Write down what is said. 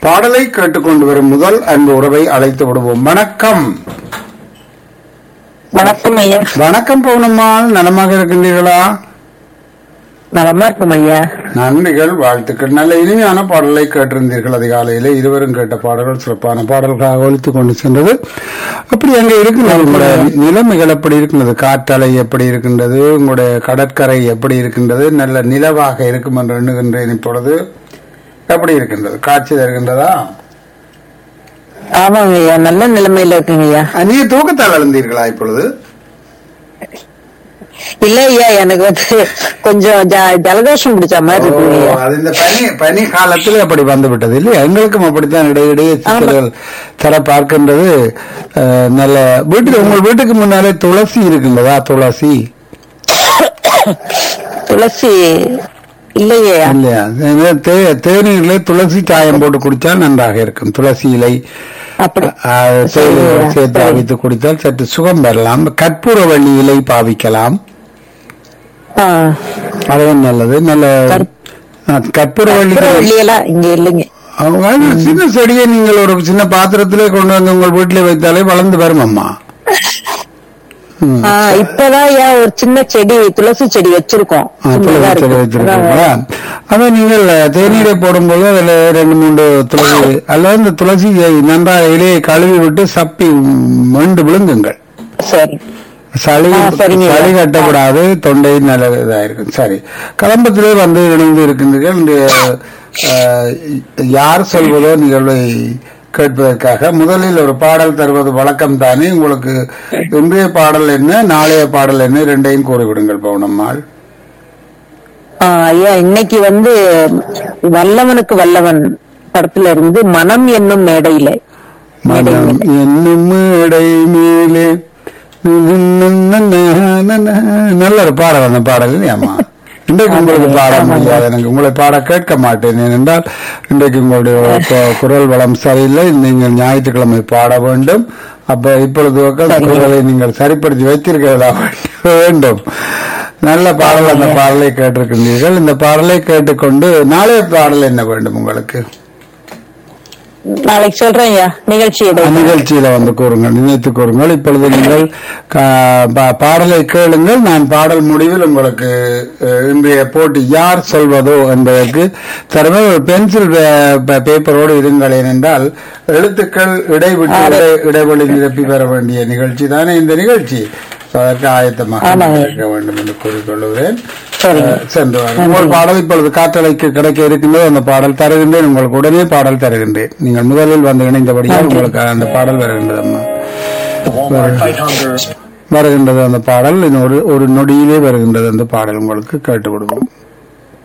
பாடலை கேட்டுக்கொண்டு வரும் முதல் அன்பு உறவை அழைத்து விடுவோம் வணக்கம் வணக்கம் ஐயா வணக்கம் பவுனம்மாள் நலமாக இருக்கின்றீர்களா நலமா இருக்கும் ஐயா நன்றிகள் வாழ்த்துக்கள் நல்ல இனிமையான பாடலை கேட்டிருந்தீர்கள் அதிகாலையிலே இருவரும் கேட்ட பாடல்கள் சிறப்பான பாடல்களாக ஒழித்துக் கொண்டு சென்றது அப்படி அங்க இருக்கிறது உங்களுடைய நிலைமைகள் எப்படி இருக்கின்றது காற்றலை எப்படி இருக்கின்றது உங்களுடைய கடற்கரை எப்படி இருக்கின்றது நல்ல நிலவாக இருக்கும் என்று எண்ணுகின்றேன் இப்பொழுது எப்படி இருக்கின்றது காட்சி தருகின்றதா ஆமாங்க ஐயா நல்ல நிலைமையில இருக்குங்க ஐயா அஹ், நீங்க தூக்கத்தால் எழுந்தீர்களா இப்பொழுது இல்ல ஐயா எனக்கு வந்து கொஞ்சம் ஜ- ஜலதோஷம் பிடிச்ச மாதிரி ஓ, இருக்குங்க ஐயா அது இந்த பனி பனி காலத்தில் அப்படி வந்து விட்டது இல்லையா எங்களுக்கும் அப்படித்தான் இடையிடையே சிக்கல்கள் தர பார்க்கின்றது அஹ், நல்ல வீட்டுக்கு உங்கள் வீட்டுக்கு முன்னாலே துளசி இருக்கின்றதா துளசி துளசி இல்லையே இல்லையா ஏன்னா தே- தேநீரிலே துளசி சாயம் போட்டு குடித்தால் நன்றாக இருக்கும் துளசி இலை அப்படி அஹ், தேநீரோடு சரி, சேர்த்து சரி. அவித்து குடித்தால் சற்று சுகம் பெறலாம் கற்பூரவள்ளி இலை பாவிக்கலாம் ஆ, அதுவும் நல்லது நல்ல கற்- அஹ், கற்பூரவள்ளி அப்புறம் வெள்ளியெல்லாம் இங்க இல்லைங்க அவங்க அது சின்ன செடியை நீங்கள் ஒரு சின்ன பாத்திரத்திலே கொண்டு வந்து உங்கள் வீட்டிலே வைத்தாலே வளர்ந்து வரும் அம்மா ம். ஆ, இப்பதான் ஐயா ஒரு சின்ன செடி துளசி செடி வச்சிருக்கோம் ஆ, சின்னதா துளசி செடி இருக்கு. வச்சிருக்கீங்களா அதான் நீங்கள் தேநீரை போடும்போது அதுல ரெண்டு மூன்று துளசி அல்லது இந்த துளசியை நன்றாக இலையை கழுவி விட்டு சப்பி மண்டு விழுங்குங்கள் சரி சளி ஆ, சரிங்க. சளி கட்டக்கூடாது தொண்டை நல்ல இதா இருக்கும் சரி கலம்பத்திலே வந்து இணைந்து இருக்கின்றீர்கள் இந்த, அஹ், யார் சொல்வதோ நிகழ்வை கேட்பதற்காக முதலில் ஒரு பாடல் தருவது வழக்கம் தானே உங்களுக்கு இன்றைய பாடல் என்ன நாளைய பாடல் என்ன இரண்டையும் கூறிவிடுங்கள் பவுனம்மாள் ஆ, ஐயா இன்னைக்கு வந்து வல்லவனுக்கு வல்லவன் படத்துல இருந்து மனம் என்னும் மேடையில மனம் என்னும் மேடை மேலே நல்ல ஒரு பாடல் அந்த பாடல் இல்லையாம்மா இன்றைக்கு உங்களுக்கு பாட முடியாது எனக்கு உங்களை பாட கேட்க மாட்டேன் ஏனென்றால் இன்றைக்கு உங்களுடைய கு- குரல் வளம் சரியில்லை நீங்கள் ஞாயிற்றுக்கிழமை பாட வேண்டும் அப்ப இப்பொழுது வரைக்கும் குரலை நீங்கள் சரிப்படுத்தி வைத்திருக்கிறதா வேண்டும் நல்ல பாடல் அந்த பாடலை கேட்டிருக்கின்றீர்கள் இந்த பாடலை கேட்டுக்கொண்டு நாளைய பாடல் என்ன வேண்டும் உங்களுக்கு நாளைக்கு சொல்றேன் ஐயா நிகழ்ச்சியோட நிகழ்ச்சியில வந்து கூறுங்கள் நினைத்து கூறுங்கள் இப்பொழுது நீங்கள் கா- பா- பாடலை கேளுங்கள் நான் பாடல் முடிவில் உங்களுக்கு அஹ், இன்றைய போட்டி யார் சொல்வதோ என்பதற்கு தருவது ஒரு பென்சில் பே- பே- பேப்பரோடு இருங்கள் ஏனென்றால் எழுத்துக்கள் இடைவிட்டு இடை- இடைவெளி நிரப்பி பெற வேண்டிய நிகழ்ச்சி தானே இந்த நிகழ்ச்சி So, அதற்கு ஆயத்தமாக ஆமாங்க. இருக்க வேண்டும் என்று கூறிக்கொள்கிறேன் சரிங்க அஹ், சென்று வாருங்கள். உங்கள் பாடல் இப்பொழுது காற்றலைக்கு கிடைக்க இருக்கின்றது அந்த பாடல் தருகின்றேன் உங்களுக்கு உடனே பாடல் தருகின்றேன் நீங்கள் முதலில் வந்து இணைந்தபடியால் உங்களுக்கு அந்த பாடல் வருகின்றது அம்மா வருகின்றது அந்த பாடல் இன்னும் ஒரு ஒரு நொடியிலே வருகின்றது அந்த பாடல் உங்களுக்கு கேட்டு விடுவோம்